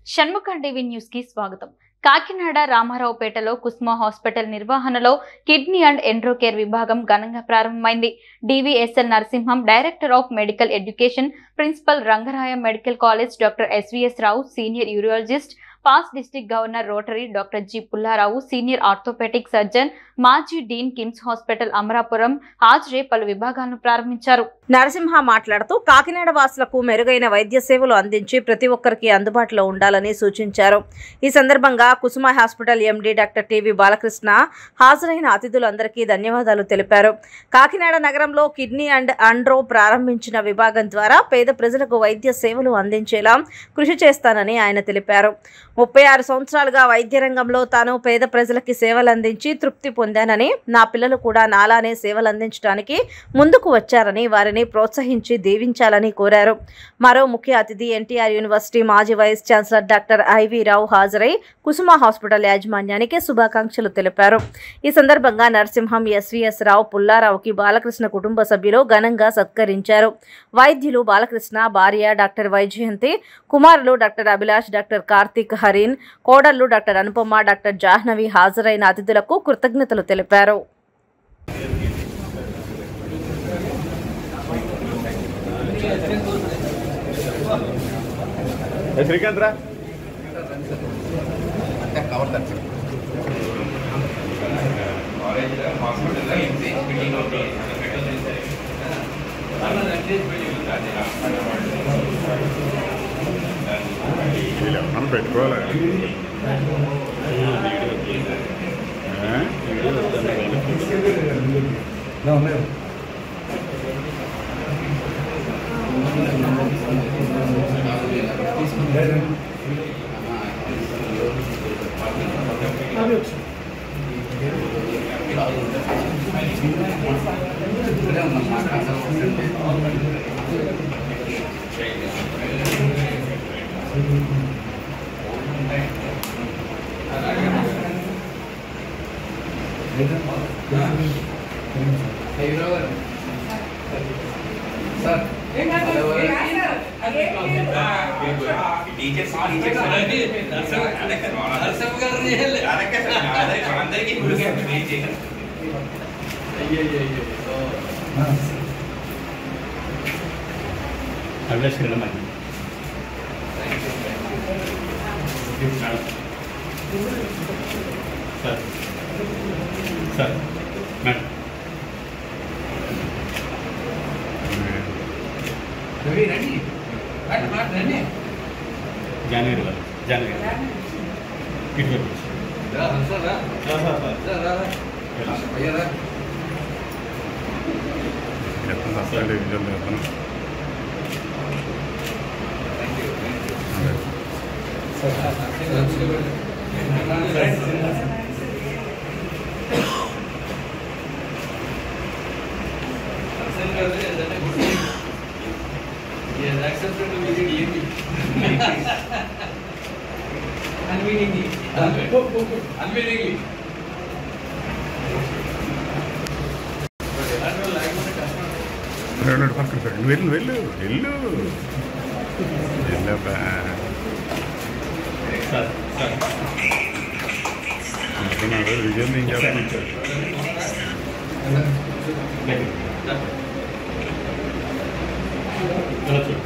Shanmukham TV news కి స్వాగతం కాకినాడ రామారావుపేటలో కుస్మా హాస్పిటల్ నిర్వహణలో కిడ్నీ అండ్ ఎండ్రోకేర్ విభాగం ఘనంగా ప్రారంభమైంది DVSL Narasimham director of medical education principal Rangaraya medical college doctor SVS Rao senior urologist past district governor rotary doctor G Pullarao senior orthopedic surgeon మాజీ డీన్ కిమ్స్ హాస్పిటల్ అమరాపురం హాజరే పలు విభాగాలను ప్రారంభించారు నరసింహ మాట్లాడుతూ కాకినాడ వాసులకు మెరుగైన వైద్య సేవలు అందించి ప్రతి ఒక్కరికి అందుబాటులో ఉండాలని సూచించారు ఈ సందర్భంగా Kusuma hospital MD doctor TV Balakrishna హాజరైన అతిథులందరికీ ధన్యవాదాలు తెలిపారు కాకినాడ నగరంలో కిడ్నీ అండ్ అండ్రో ప్రారంభించిన విభాగం ద్వారా పేద ప్రజలకు వైద్య సేవలు అందించేలా కృషి చేస్తానని ఆయన తెలిపారు ముప్పై ఆరు సంవత్సరాలుగా వైద్య రంగంలో తాను పేద ప్రజలకి సేవలు అందించి తృప్తి పొందానని నా పిల్లలు కూడా నాలానే సేవలు అందించడానికి ముందుకు వచ్చారని వారిని ప్రోత్సహించి దీవించాలని కోరారు మరో ముఖ్య అతిథి ఎన్టీఆర్ యూనివర్సిటీ మాజీ vice chancellor doctor IV Rao హాజరై కుసుమ హాస్పిటల్ యాజమాన్యానికి శుభాకాంక్షలు తెలిపారు ఈ సందర్భంగా నరసింహం ఎస్వీఎస్ రావు పుల్లారావుకి బాలకృష్ణ కుటుంబ సభ్యులు ఘనంగా సత్కరించారు వైద్యులు బాలకృష్ణ భార్య డాక్టర్ వైజయంతి కుమారులు డాక్టర్ అభిలాష్ డాక్టర్ కార్తీక్ హరీన్ కోడళ్లు డాక్టర్ అనుపమ డాక్టర్ జాహ్నవి హాజరైన అతిథులకు కృతజ్ఞతలు తెలిపారు ఏ శ్రీకాంత్ రా వీళ్ళు మనం పెట్టుకోవాలి ఆ? సార్ సార్ మేడం జానగిరి గారు జానగిరి గారు. ఇటు వైపు వచ్చి. Sir, sir, sir. ఎత్తం వస్తాడు విజువల్ ఎత్తాను రెండు పక్కన పెట్టు. నువ్వు వెళ్ళు వెళ్ళు వెళ్ళు వెళ్ళబ్బా సార్, సార్. అనుకున్నాడు విజయం నేను చేస్తాను దగ్గర. ఇలా చూడు.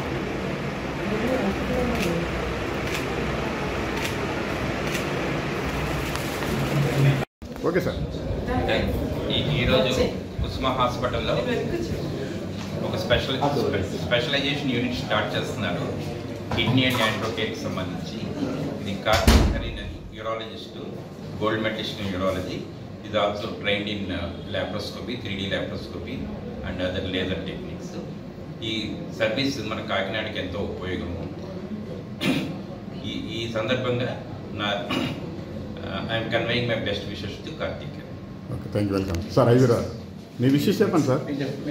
ఓకే సార్ ఈ- ఈరోజు ఉస్మా హాస్పిటల్లో ఒక స్పెషల్ స్పెషలైజేషన్ యూనిట్ స్టార్ట్ చేస్తున్నారు కిడ్నీ అండ్ యాండ్రోకేకి సంబంధించి ఇది కార్తీక్ హరీన్ అని urologist gold medalist in urology ఇది also trained in laparoscopy three D laparoscopy and other laser techniques ఈ సర్వీస్ మన కాకినాడకి ఎంతో ఉపయోగము ఈ ఈ సందర్భంగా నా I'm conveying my best wishes to Karthik okay thank you welcome sir ఐదురా మీ విషయం చెప్పండి సార్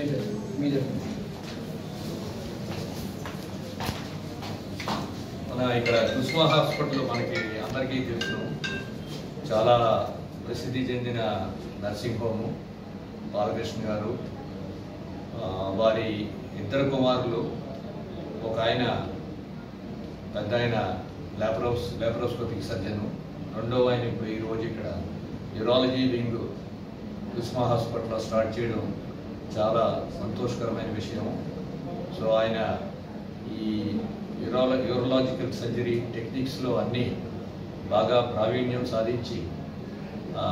మన ఇక్కడ కుస్మా హాస్పిటల్ మనకి అందరికీ తెలుసు చాలా ప్రసిద్ధి చెందిన నర్సింగ్ హోము బాలకృష్ణ గారు ఆ, వారి ఇద్దరు కుమారులు ఒక ఆయన పెద్ద ఆయన ల్యాప్రోస్ ల్యాప్రోస్కోపిక్ సర్జన్ రెండవ ఆయన ఇప్పుడు ఈరోజు ఇక్కడ యూరాలజీ వింగ్ ఉస్మా హాస్పిటల్లో స్టార్ట్ చేయడం చాలా సంతోషకరమైన విషయం సో ఆయన ఈ యూరాల యూరలాజికల్ సర్జరీ టెక్నిక్స్లో అన్నీ బాగా ప్రావీణ్యం సాధించి ఆ,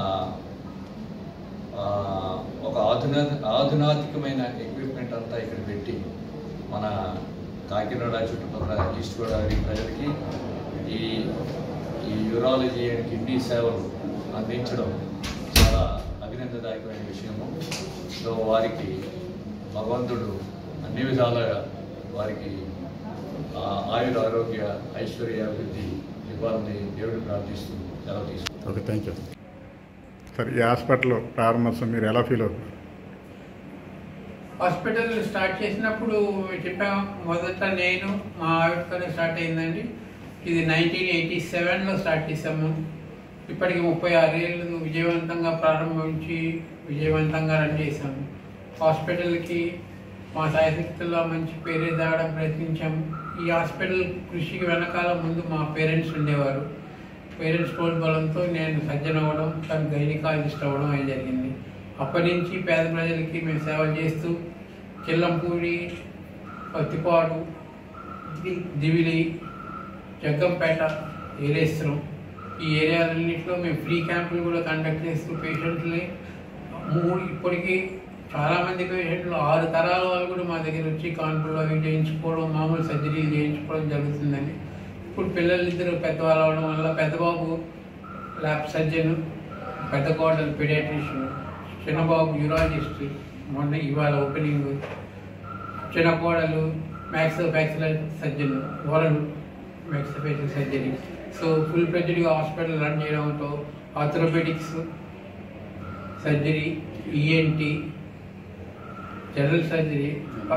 ఆ, ఒక ఆధునా ఆధునాతికమైన ఎక్విప్మెంట్ అంతా ఇక్కడ పెట్టి మన కాకినాడ చుట్టుపక్కల ఈస్ట్ గోదావరి ప్రజలకి ఈ ఈ యూరాలజీ అండ్ కిడ్నీ సేవలు అందించడం చాలా అభినందదాయకమైన విషయము సో వారికి భగవంతుడు అన్ని విధాలుగా వారికి ఆ, ఆయుర ఆరోగ్య ఐశ్వర్య అభివృద్ధి ఇవ్వాలని దేవుడు ప్రార్థిస్తూ సెలవు తీసుకుంటాం ఓకే థ్యాంక్ యూ సార్ ఈ హాస్పిటల్ ప్రారంభోత్సవం మీరు ఎలా ఫీల్ అవుతున్నారు హాస్పిటల్ స్టార్ట్ చేసినప్పుడు చెప్పాం మొదట నేను మా ఆవిడతోనే స్టార్ట్ అయిందండి ఇది నైన్టీన్ ఎయిటీ సెవెన్లో స్టార్ట్ చేసాము ఇప్పటికి ముప్పై ఆరేళ్ళు విజయవంతంగా ప్రారంభించి విజయవంతంగా రన్ చేశాము హాస్పిటల్కి మా సాయశక్తుల్లో మంచి పేరు తేవడం ప్రయత్నించాము ఈ హాస్పిటల్ కృషికి వెనకాల ముందు మా పేరెంట్స్ ఉండేవారు పేరెంట్స్ బలంతో నేను సజ్జన్ అవ్వడం తను గైనికాలజిస్ట్ అవ్వడం అది జరిగింది అప్పటి నుంచి పేద ప్రజలకి మేము సేవలు చేస్తూ చిల్లంపూడి పత్తిపాడు ది- దివిలి జగ్గంపేట ఏరేశ్వరం ఈ ఏరియాలన్నింటిలో మేము ఫ్రీ క్యాంపులు కూడా కండక్ట్ చేస్తూ పేషెంట్ని మూడు ఇప్పటికీ చాలామంది పేషెంట్లు ఆరు తరాల వాళ్ళు కూడా మా దగ్గర వచ్చి కాన్పులు అవి చేయించుకోవడం మామూలు సర్జరీలు చేయించుకోవడం జరుగుతుందండి ఇప్పుడు పిల్లలిద్దరు పెద్దవాళ్ళు అవడం వల్ల పెద్దబాబు ల్యాబ్ సర్జన్ పెద్ద కోడలు పిడియాట్రిషియన్ చిన్నబాబు యూరాలజిస్ట్ మొన్న ఇవాళ ఓపెనింగ్ చిన్న కోడలు మ్యాక్స్ ఫ్యాక్సిలర్ సర్జన్ వరలు maxillofacial surgery so full ప్రెజర్గా హాస్పిటల్ రన్ చేయడంతో orthopedics surgery ENT general surgery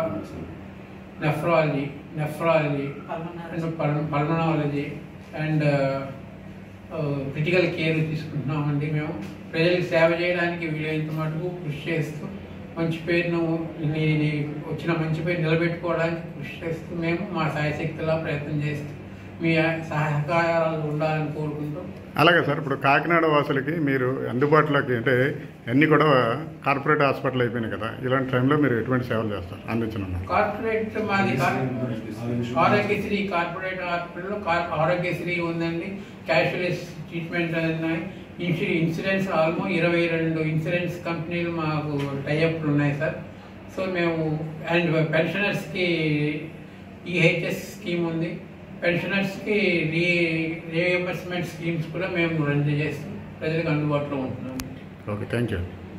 nephrology nephrology and pulmonology and critical care తీసుకుంటున్నామండి మేము ప్రజలకు సేవ చేయడానికి వీలైనంత మటుకు కృషి చేస్తూ మంచి పేరును ని- ని- వచ్చిన మంచి పేరు నిలబెట్టుకోవడానికి కృషి చేస్తూ మేము మా సాయశక్తిలా ప్రయత్నం చేస్తూ మీ సహకారాలు ఉండాలని కోరుకుంటూ అలాగే సార్ ఇప్పుడు కాకినాడ వాసులకి మీరు అందుబాటులోకి అంటే అన్నీ కూడా కార్పొరేట్ హాస్పిటల్ అయిపోయినాయి కదా ఇలాంటి టైంలో మీరు ఎటువంటి సేవలు చేస్తారు అందించనున్నారు కార్పొరేట్ మాది కార్- ఆరోగ్యశ్రీ కార్పొరేట్ హాస్పిటల్లో కార్ ఆరోగ్యశ్రీ ఉందండి క్యాష్లెస్ ట్రీట్మెంట్ ఉన్నాయి ఇన్సూ ఇన్సూరెన్స్ ఆల్మోస్ట్ ఇరవై రెండు ఇన్సూరెన్స్ కంపెనీలు మాకు టైఅప్లు ఉన్నాయి సార్ సో మేము అండ్ పెన్షనర్స్కి ఈహెచ్ఎస్ స్కీమ్ ఉంది పెన్షనర్స్కి రీ రీఎంబర్స్మెంట్ స్కీమ్స్ కూడా మేము రన్ చేస్తూ ప్రజలకు అందుబాటులో ఉంటున్నాము ఓకే థ్యాంక్ యూ